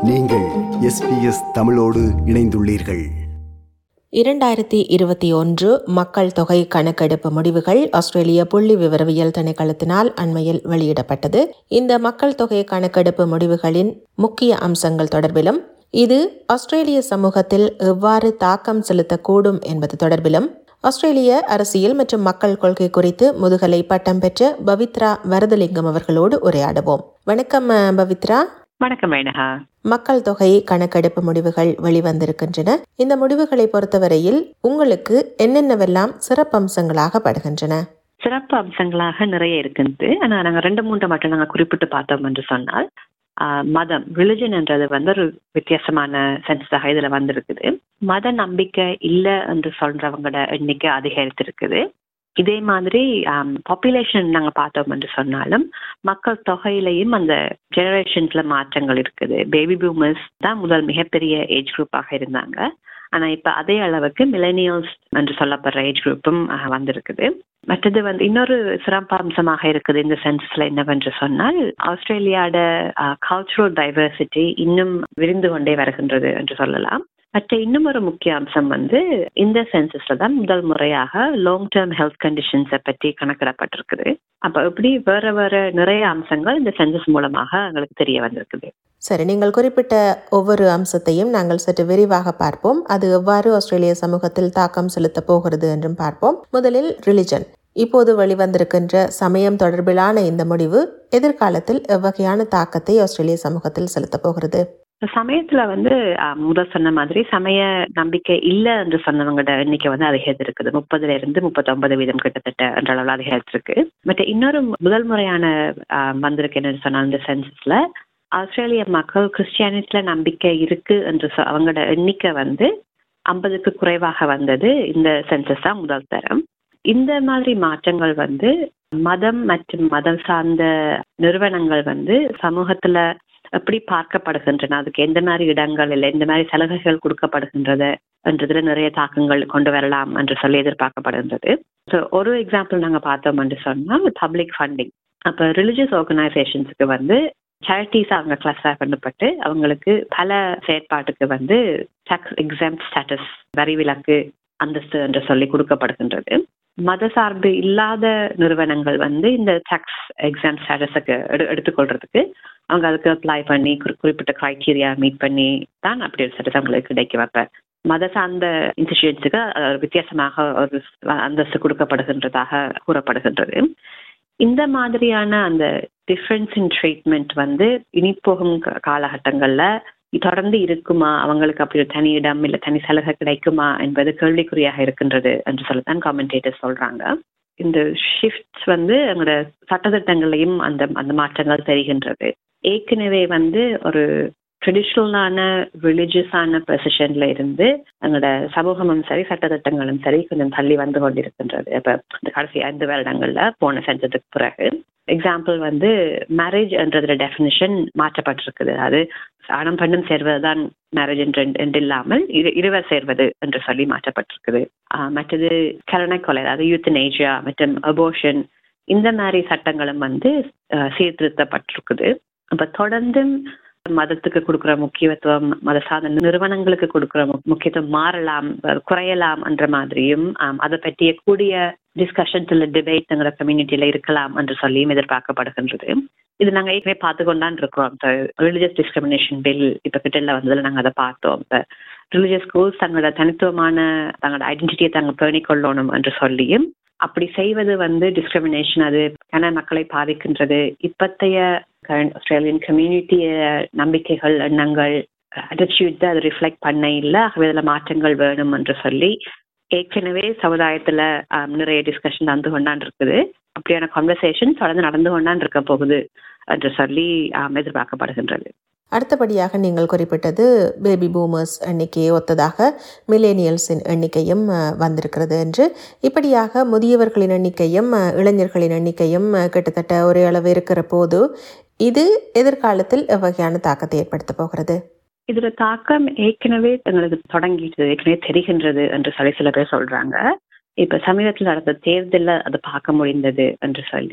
நீங்கள் எஸ்பிஎஸ் தமிழோடு இணைந்துள்ளீர்கள் இரண்டாயிரத்தி இருபத்தி ஒன்று மக்கள் தொகை கணக்கெடுப்பு முடிவுகள் ஆஸ்திரேலிய புள்ளி விவரவியல் திணைக்களத்தினால் அண்மையில் வெளியிடப்பட்டது இந்த மக்கள் தொகை கணக்கெடுப்பு முடிவுகளின் முக்கிய அம்சங்கள் தொடர்பிலும் இது ஆஸ்திரேலிய சமூகத்தில் எவ்வாறு தாக்கம் செலுத்தக்கூடும் என்பது தொடர்பிலும் ஆஸ்திரேலிய அரசியல் மற்றும் மக்கள் கொள்கை குறித்து முதுகலை பட்டம் பெற்ற பவித்ரா வரதலிங்கம் அவர்களோடு உரையாடுவோம் வணக்கம் அஹ், பவித்ரா வணக்கம் ரேணகா மக்கள் தொகை கணக்கெடுப்பு முடிவுகள் வெளிவந்திருக்கின்றன இந்த முடிவுகளை பொறுத்தவரையில் உங்களுக்கு என்னென்னவெல்லாம் சிறப்பம்சங்களாக படுகின்றன சிறப்பு அம்சங்களாக நிறைய இருக்குது ஆனா நாங்க ரெண்டு மூன்று மட்டும் நாங்க குறிப்பிட்டு பார்த்தோம் என்று சொன்னால் ஆஹ், மதம் ரிலிஜன் என்றது வந்து ஒரு வித்தியாசமான சென்ஸாக இதுல வந்திருக்குது மத நம்பிக்கை இல்லை என்று சொல்றவங்களோட எண்ணிக்கை அதிகரித்திருக்குது இதே மாதிரி பாப்புலேஷன் நாங்க பார்த்தோம் என்று சொன்னாலும் மக்கள் தொகையிலையும் அந்த ஜெனரேஷன்ஸ்ல மாற்றங்கள் இருக்குது பேபி பூமர்ஸ் தான் முதல் மிகப்பெரிய ஏஜ் குரூப்பாக இருந்தாங்க ஆனா இப்ப அதே அளவுக்கு மிலேனியல்ஸ் என்று சொல்லப்படுற ஏஜ் குரூப்பும் வந்திருக்குது மற்றது வந்து இன்னொரு சிறப்பம்சமாக இருக்குது இந்த சென்சஸ்ல என்னவென்று சொன்னால் ஆஸ்திரேலியாவோட கல்ச்சுரல் டைவர்சிட்டி இன்னும் விரிந்து கொண்டே வருகின்றது என்று சொல்லலாம் மற்ற இன்னும் ஒரு முக்கிய அம்சம் வந்து இந்த சென்சஸ்ல தான் முதல் முறையாக லாங் டேர்ம் ஹெல்த் கண்டிஷன்ஸை பற்றி கணக்கிடப்பட்டிருக்குது அப்ப இப்படி வேற வேற நிறைய அம்சங்கள் இந்த சென்சஸ் மூலமாக எங்களுக்கு தெரிய வந்திருக்குது சரி நீங்கள் குறிப்பிட்ட ஒவ்வொரு அம்சத்தையும் நாங்கள் சற்று விரிவாக பார்ப்போம் அது எவ்வாறு ஆஸ்திரேலிய சமூகத்தில் தாக்கம் செலுத்தப் போகிறது என்றும் பார்ப்போம் முதலில் ரிலிஜன் இப்போது வெளிவந்திருக்கின்ற சமயம் தொடர்பிலான இந்த முடிவு எதிர்காலத்தில் எவ்வகையான தாக்கத்தை ஆஸ்திரேலிய சமூகத்தில் செலுத்தப் போகிறது சமயத்துல வந்து அஹ், முதல் சொன்ன மாதிரி சமய நம்பிக்கை இல்லை என்று சொன்னவங்களோட எண்ணிக்கை வந்து அதிகரித்திருக்குது முப்பதுல இருந்து முப்பத்தொன்பது வீதம் கிட்டத்தட்ட என்ற அளவில் அதிகரித்திருக்கு மற்ற இன்னொரு முதல் முறையான அஹ், வந்திருக்கு என்னன்னு சொன்னால் இந்த சென்சஸ்ல ஆஸ்திரேலிய மக்கள் கிறிஸ்டியானிட்டில நம்பிக்கை இருக்கு என்று சொ- அவங்களோட எண்ணிக்கை வந்து ஐம்பதுக்கு குறைவாக வந்தது இந்த சென்சஸ் தான் முதல் தரம் இந்த மாதிரி மாற்றங்கள் வந்து மதம் மற்றும் மதம் சார்ந்த நிறுவனங்கள் வந்து சமூகத்துல எப்படி பார்க்கப்படுகின்றன அதுக்கு எந்த மாதிரி இடங்கள் இல்லை எந்த மாதிரி சலுகைகள் கொடுக்கப்படுகின்றது என்றதுல நிறைய தாக்கங்கள் கொண்டு வரலாம் என்று சொல்லி எதிர்பார்க்கப்படுகின்றது ஸோ ஒரு எக்ஸாம்பிள் நாங்க பார்த்தோம் என்று சொன்னால் பப்ளிக் ஃபண்டிங் அப்ப ரிலிஜியஸ் ஆர்கனைசேஷன்ஸுக்கு வந்து சேரிட்டிஸ் அவங்க கிளாஸிஃபை பண்ணப்பட்டு அவங்களுக்கு பல செயற்பாட்டுக்கு வந்து டாக்ஸ் எக்ஸாம் ஸ்டேட்டஸ் வரி விலக்கு அந்தஸ்து என்று சொல்லி கொடுக்கப்படுகின்றது மத சார்பு இல்லாத நிறுவனங்கள் வந்து இந்த டாக்ஸ் எக்ஸாம் ஸ்டேட்டஸுக்கு எடு எடுத்துக்கொள்றதுக்கு அவங்க அதுக்கு அப்ளை பண்ணி குறி- குறிப்பிட்ட கிரைட்டீரியா மீட் பண்ணி தான் அப்படி ஒரு சட்டத்தை அவங்களுக்கு கிடைக்கும் அப்ப மத சார்ந்த இன்ஸ்டிடியூட்ஸுக்கு வித்தியாசமாக ஒரு அந்தஸ்து கொடுக்கப்படுகின்றதாக கூறப்படுகின்றது இந்த மாதிரியான அந்த டிஃப்ரென்ஸ் இன் ட்ரீட்மெண்ட் வந்து இனி போகும் கா- காலகட்டங்கள்ல தொடர்ந்து இருக்குமா அவங்களுக்கு அப்படி ஒரு தனி இடம் இல்ல தனி சலுகை கிடைக்குமா என்பது கேள்விக்குறியாக இருக்கின்றது என்று சொல்லத்தான் காமெண்டேட்டர் சொல்றாங்க இந்த ஷிஃப்ட்ஸ் வந்து எங்களோட சட்டத்திட்டங்களையும் அந்த அந்த மாற்றங்கள் தெரிகின்றது ஏற்கனவே வந்து ஒரு ட்ரெடிஷ்னலான ரிலிஜியஸான பொசிஷன்ல இருந்து எங்களோட சமூகமும் சரி சட்டத்திட்டங்களும் சரி கொஞ்சம் தள்ளி வந்து கொண்டிருக்கின்றது இப்ப இந்த கடைசி ஐந்து வருடங்கள்ல போன செஞ்சதுக்கு பிறகு எக்ஸாம்பிள் வந்து மேரேஜ் என்றதுல டெஃபினிஷன் மாற்றப்பட்டிருக்குது அது ஆணும் பெண்ணும் சேர்வதுதான் மேரேஜ் என்று என்று இல்லாமல் இரு இருவர் சேர்வது என்று சொல்லி மாற்றப்பட்டிருக்குது ஆஹ் மற்றது கருணை கொலை அதாவது யூத்தனேஜியா மற்றும் அபோஷன் இந்த மாதிரி சட்டங்களும் வந்து ஆஹ் சீர்திருத்தப்பட்டிருக்குது அப்ப தொடர்ந்தும் மதத்துக்கு கொடுக்குற முக்கியத்துவம் மத சார்ந்த நிறுவனங்களுக்கு கொடுக்குற மு- முக்கியத்துவம் மாறலாம் அஹ் குறையலாம் என்ற மாதிரியும் ஆம், அதை பற்றிய கூடிய டிஸ்கஷன்ஸ் இல்ல டிபேட் எங்களோட கம்யூனிட்டியில இருக்கலாம் என்று சொல்லியும் எதிர்பார்க்கப்படுகின்றது இது நாங்க ஏற்கனவே பார்த்து கொண்டான் இருக்கோம் ரிலிஜியஸ் டிஸ்கிரிமினேஷன் பில் இப்ப கிட்ட வந்ததுல நாங்க அதை பார்த்தோம் இப்ப ரிலிஜியஸ் ஸ்கூல்ஸ் தங்களோட தனித்துவமான தங்களோட ஐடென்டிட்டியை தாங்க பேணிக் கொள்ளணும் என்று சொல்லியும் அப்படி செய்வது வந்து டிஸ்கிரிமினேஷன் அது கன மக்களை பாதிக்கின்றது இப்பத்தைய கரண்ட் ஆஸ்திரேலியன் கம்யூனிட்டிய நம்பிக்கைகள் எண்ணங்கள் அட்டிடியூட் அது ரிஃப்ளெக்ட் பண்ண இல்லை ஆகவே அதில் மாற்றங்கள் வேணும் என்று சொல்லி ஏற்கனவே சமுதாயத்துல ஆம், நிறைய டிஸ்கஷன் நடந்து கொண்டான் இருக்குது அப்படியான கான்வர்சேஷன் தொடர்ந்து நடந்து கொண்டான் இருக்க போகுது என்று சொல்லி ஆம், எதிர்பார்க்கப்படுகின்றது அடுத்தபடியாக நீங்கள் குறிப்பிட்டது பேபி பூமர்ஸ் எண்ணிக்கையை ஒத்ததாக மில்லேனியல்ஸின் எண்ணிக்கையும் அஹ், வந்திருக்கிறது என்று இப்படியாக முதியவர்களின் எண்ணிக்கையும் அஹ், இளைஞர்களின் எண்ணிக்கையும் அஹ், கிட்டத்தட்ட ஒரே அளவு இருக்கிற போது இது எதிர்காலத்தில் எவ்வகையான தாக்கத்தை ஏற்படுத்த போகிறது இதோட தாக்கம் ஏற்கனவே எங்களுக்கு தொடங்கிட்டு ஏற்கனவே தெரிகின்றது என்று சொல்லி சில பேர் சொல்றாங்க இப்ப சமீபத்தில் நடந்த தேர்தலில் அதை பார்க்க முடிந்தது என்று சொல்லி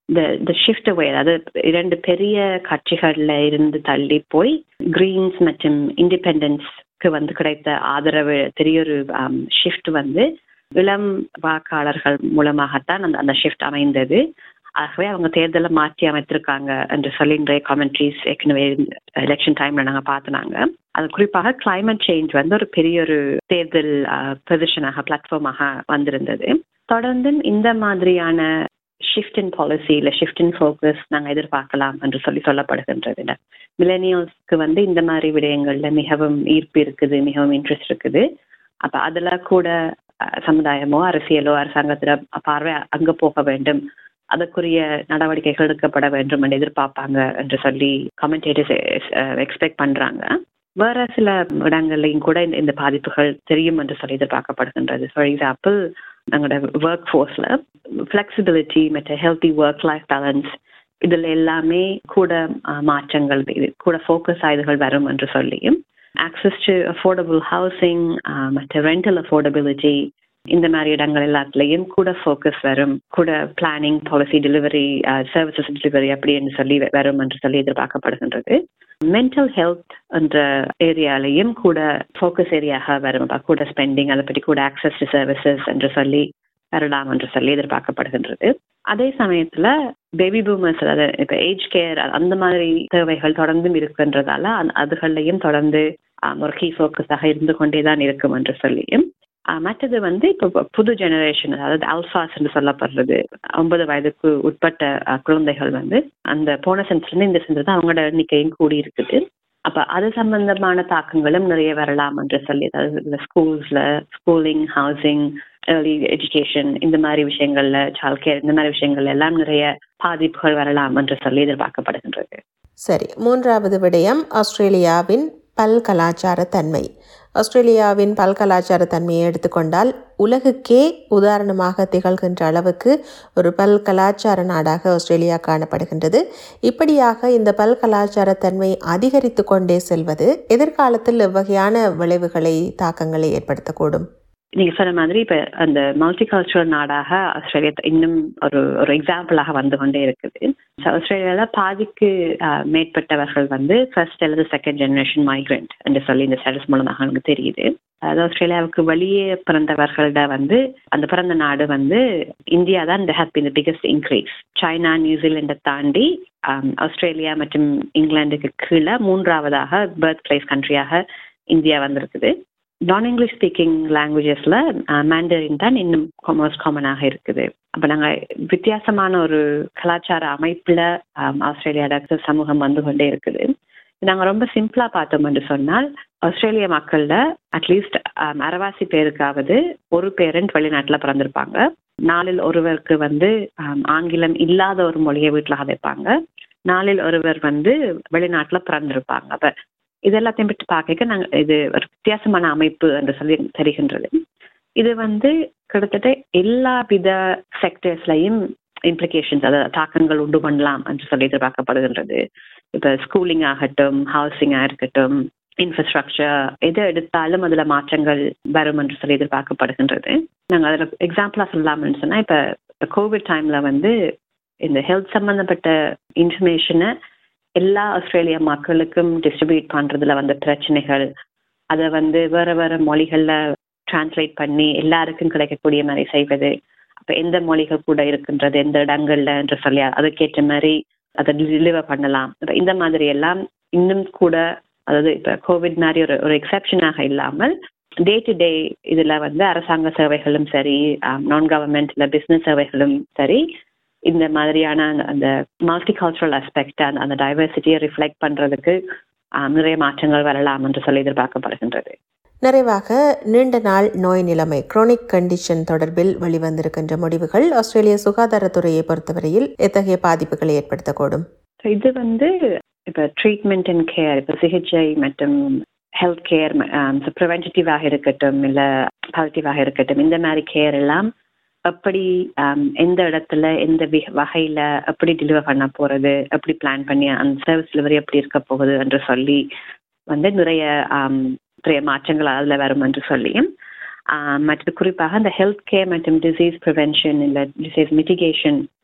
இந்த இந்த ஷிஃப்ட் அவே அதாவது இரண்டு பெரிய கட்சிகள்ல இருந்து தள்ளி போய் கிரீன்ஸ் மற்றும் இண்டிபெண்டன்ஸ்க்கு வந்து கிடைத்த ஆதரவு பெரிய ஒரு ஷிஃப்ட் வந்து இளம் வாக்காளர்கள் மூலமாகத்தான் அந்த அந்த ஷிஃப்ட் அமைந்தது ஆகவே அவங்க தேர்தலை மாற்றி அமைத்திருக்காங்க என்று சொல்லி இன்றைய காமெண்ட்ரிஸ் ஏற்கனவே எலெக்ஷன் டைம்ல நாங்க பார்த்தனாங்க அது குறிப்பாக கிளைமேட் சேஞ்ச் வந்து ஒரு பெரிய ஒரு தேர்தல் பொசிஷனாக பிளாட்ஃபார்மாக வந்திருந்தது தொடர்ந்து இந்த மாதிரியான ஷிஃப்ட் இன் பாலிசி இல்லை ஷிஃப்ட் இன் ஃபோக்கஸ் நாங்கள் எதிர்பார்க்கலாம் என்று சொல்லி சொல்லப்படுகின்றது மிலேனியல்ஸ்க்கு வந்து இந்த மாதிரி விடயங்கள்ல மிகவும் ஈர்ப்பு இருக்குது மிகவும் இன்ட்ரெஸ்ட் இருக்குது அப்ப அதுல கூட சமுதாயமோ அரசியலோ அரசாங்கத்தில பார்வை அங்க போக வேண்டும் அதற்குரிய நடவடிக்கைகள் எடுக்கப்பட வேண்டும் என்று எதிர்பார்ப்பாங்க என்று சொல்லி கமெண்டேட்டர்ஸ் எக்ஸ்பெக்ட் பண்றாங்க வேற சில இடங்கள்லையும் கூட இந்த பாதிப்புகள் தெரியும் என்று சொல்லி எதிர்பார்க்கப்படுகின்றது ஃபார் எக்ஸாம்பிள் எங்களோட ஒர்க் ஃபோர்ஸ்ல ஃபிளெக்சிபிலிட்டி மற்ற ஹெல்த்தி ஒர்க் லைஃப் பேலன்ஸ் இதுல எல்லாமே கூட மாற்றங்கள் கூட ஃபோக்கஸ் ஆயுதுகள் வரும் என்று சொல்லியும் ஆக்சஸ் டு அஃபோர்டபுள் ஹவுசிங் மற்ற ரெண்டல் அஃபோர்டபிலிட்டி இந்த மாதிரி இடங்கள் எல்லாத்துலேயும் கூட ஃபோக்கஸ் வரும் கூட planning policy delivery services delivery அப்படின்னு சொல்லி வரும் என்று சொல்லி எதிர்பார்க்கப்படுகின்றது மென்டல் ஹெல்த் என்ற ஏரியாலையும் கூட ஃபோக்கஸ் ஏரியாக வரும் கூட ஸ்பெண்டிங் அதை பற்றி கூட ஆக்சஸ் டு சர்வீசஸ் என்று சொல்லி வரலாம் என்று சொல்லி எதிர்பார்க்கப்படுகின்றது அதே சமயத்துல பேபி பூமர்ஸ் அதாவது இப்ப ஏஜ் கேர் அந்த மாதிரி தேவைகள் தொடர்ந்தும் இருக்கின்றதால அதுகள்லையும் தொடர்ந்து ஒரு கீ ஃபோக்கஸாக இருந்து கொண்டே தான் இருக்கும் என்று சொல்லியும் மற்றது வந்து இப்போ புது ஜெனரேஷன் அதாவது அல்ஃபாஸ் என்று சொல்லப்படுறது ஒன்பது வயதுக்கு உட்பட்ட குழந்தைகள் வந்து அந்த போன சென்ஸ்ல இந்த சென்ஸ் தான் அவங்களோட எண்ணிக்கையும் கூடி இருக்குது அப்ப அது சம்பந்தமான தாக்கங்களும் நிறைய வரலாம் என்று சொல்லி அதாவது ஸ்கூல்ஸ்ல ஸ்கூலிங் ஹவுசிங் ஏர்லி எஜுகேஷன் இந்த மாதிரி விஷயங்கள்ல சைல்ட் கேர் இந்த மாதிரி விஷயங்கள்ல எல்லாம் நிறைய பாதிப்புகள் வரலாம் என்று சொல்லி எதிர்பார்க்கப்படுகின்றது சரி மூன்றாவது விடயம் ஆஸ்திரேலியாவின் பல் கலாச்சார தன்மை ஆஸ்திரேலியாவின் பல் கலாச்சார தன்மையை எடுத்துக்கொண்டால் உலகுக்கே உதாரணமாக திகழ்கின்ற அளவுக்கு ஒரு பல் கலாச்சார நாடாக ஆஸ்திரேலியா காணப்படுகின்றது இப்படியாக இந்த பல் கலாச்சார தன்மை அதிகரித்து கொண்டே செல்வது எதிர்காலத்தில் எவ்வகையான விளைவுகளை தாக்கங்களை ஏற்படுத்தக்கூடும் நீங்க சொன்ன மாதிரி இப்ப அந்த மல்டி கல்ச்சுரல் நாடாக ஆஸ்திரேலியா இன்னும் ஒரு ஒரு எக்ஸாம்பிளாக வந்து கொண்டே இருக்குது ஆஸ்திரேலியால பாதிக்கு மேற்பட்டவர்கள் வந்து ஃபர்ஸ்ட் அல்லது செகண்ட் ஜெனரேஷன் மைக்ரெண்ட் என்று சொல்லி இந்த ஸ்டேட்டஸ் மூலமாக நமக்கு தெரியுது அதாவது ஆஸ்திரேலியாவுக்கு வெளியே பிறந்தவர்கள்ட வந்து அந்த பிறந்த நாடு வந்து இந்தியா தான் இந்த has been the biggest increase China நியூசிலாண்டை தாண்டி ஆஸ்திரேலியா மற்றும் இங்கிலாந்துக்கு கீழே மூன்றாவதாக பர்த் பிளேஸ் கண்ட்ரியாக இந்தியா வந்திருக்குது நான் இங்கிலீஷ் ஸ்பீக்கிங் லாங்குவேஜஸ்ல மேண்டரின் தான் இன்னும் மோஸ்ட் காமனாக இருக்குது அப்ப நாங்க வித்தியாசமான ஒரு கலாச்சார அமைப்புல ஆஸ்திரேலியாவோட சமூகம் வந்து கொண்டே இருக்குது நாங்க ரொம்ப சிம்பிளா பார்த்தோம் என்று சொன்னால் ஆஸ்திரேலிய மக்கள்ல அட்லீஸ்ட் அரைவாசி பேருக்காவது ஒரு பேரண்ட் வெளிநாட்டுல பிறந்திருப்பாங்க நாளில் ஒருவருக்கு வந்து ஆங்கிலம் இல்லாத ஒரு மொழியை வீட்டுல கதைப்பாங்க நாளில் ஒருவர் வந்து வெளிநாட்டுல பிறந்திருப்பாங்க அப்ப இது எல்லாத்தையும் பற்றி பார்க்க நாங்கள் இது ஒரு வித்தியாசமான அமைப்பு என்று சொல்லி தெரிகின்றது இது வந்து கிட்டத்தட்ட எல்லா வித செக்டர்ஸ்லையும் இம்ப்ளிகேஷன்ஸ் அதாவது தாக்கங்கள் உண்டு பண்ணலாம் என்று சொல்லி எதிர்பார்க்கப்படுகின்றது இப்போ ஸ்கூலிங் ஆகட்டும் ஹவுசிங்காக இருக்கட்டும் இன்ஃப்ராஸ்ட்ரக்சர் எதை எடுத்தாலும் அதில் மாற்றங்கள் வரும் என்று சொல்லி எதிர்பார்க்கப்படுகின்றது நாங்கள் அதில் எக்ஸாம்பிளாக சொல்லலாம்னு சொன்னால் இப்போ கோவிட் டைமில் வந்து இந்த ஹெல்த் சம்மந்தப்பட்ட இன்ஃபர்மேஷனை எல்லா ஆஸ்திரேலிய மக்களுக்கும் டிஸ்ட்ரிபியூட் பண்றதுல வந்த பிரச்சனைகள் அதை வந்து வேற வேற மொழிகள்ல டிரான்ஸ்லேட் பண்ணி எல்லாருக்கும் கிடைக்கக்கூடிய மாதிரி செய்வது அப்ப எந்த மொழிகள் கூட இருக்கின்றது எந்த இடங்கள்ல என்று சொல்லி அதுக்கேற்ற மாதிரி அதை டெலிவர் பண்ணலாம் இந்த மாதிரி எல்லாம் இன்னும் கூட அதாவது இப்ப கோவிட் மாதிரி ஒரு ஒரு எக்ஸப்ஷனாக இல்லாமல் டே டு டே இதுல வந்து அரசாங்க சேவைகளும் சரி நான் கவர்மெண்ட்ல பிசினஸ் சேவைகளும் சரி இந்த மாதிரியான அந்த மல்டி கல்ச்சுரல் அஸ்பெக்ட் அந்த அந்த டைவர்சிட்டியை ரிஃப்ளெக்ட் பண்றதுக்கு நிறைய மாற்றங்கள் வரலாம் என்று சொல்லி எதிர்பார்க்கப்படுகின்றது நிறைவாக நீண்ட நாள் நோய் நிலைமை குரோனிக் கண்டிஷன் தொடர்பில் வெளிவந்திருக்கின்ற முடிவுகள் ஆஸ்திரேலிய சுகாதாரத்துறையை பொறுத்தவரையில் எத்தகைய பாதிப்புகளை ஏற்படுத்தக்கூடும் இது வந்து இப்போ ட்ரீட்மெண்ட் அண்ட் கேர் இப்போ சிகிச்சை மற்றும் ஹெல்த் கேர் ப்ரிவென்டிவாக இருக்கட்டும் இல்லை பாசிட்டிவாக இருக்கட்டும் இந்த மாதிரி கேர் எல்லாம் எப்படி எந்த இடத்துல எந்த வகையில எப்படி டெலிவர் பண்ண போறது எப்படி பிளான் பண்ணி அந்த சர்வீஸ் டெலிவரி எப்படி இருக்க போகுது என்று சொல்லி வந்து நிறைய நிறைய மாற்றங்கள் அதில் வரும் என்று சொல்லியும் மற்றது குறிப்பாக இந்த ஹெல்த் கேர் மற்றும் டிசீஸ் ப்ரிவென்ஷன் இல்லை டிசீஸ் மிட்டிகேஷன்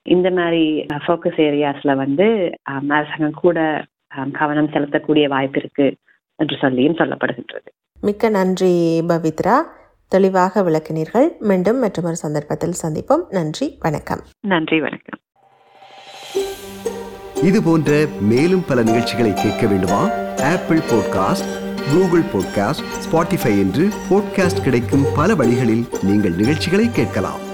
இந்த மாதிரி ஃபோக்கஸ் ஏரியாஸ்ல வந்து ஆம், அரசாங்கம் கூட ஆம், கவனம் செலுத்தக்கூடிய வாய்ப்பு இருக்கு என்று சொல்லியும் சொல்லப்படுகின்றது மிக்க நன்றி பவித்ரா தெளிவாக விளக்கினீர்கள் மீண்டும் மற்றொரு சந்தர்ப்பத்தில் சந்திப்போம் நன்றி வணக்கம் நன்றி வணக்கம் இது போன்ற மேலும் பல நிகழ்ச்சிகளை கேட்க வேண்டுமா Apple podcast Google podcast Spotify என்று பாட்காஸ்ட் கிடைக்கும் பல வழிகளில் நீங்கள் நிகழ்ச்சிகளை கேட்கலாம்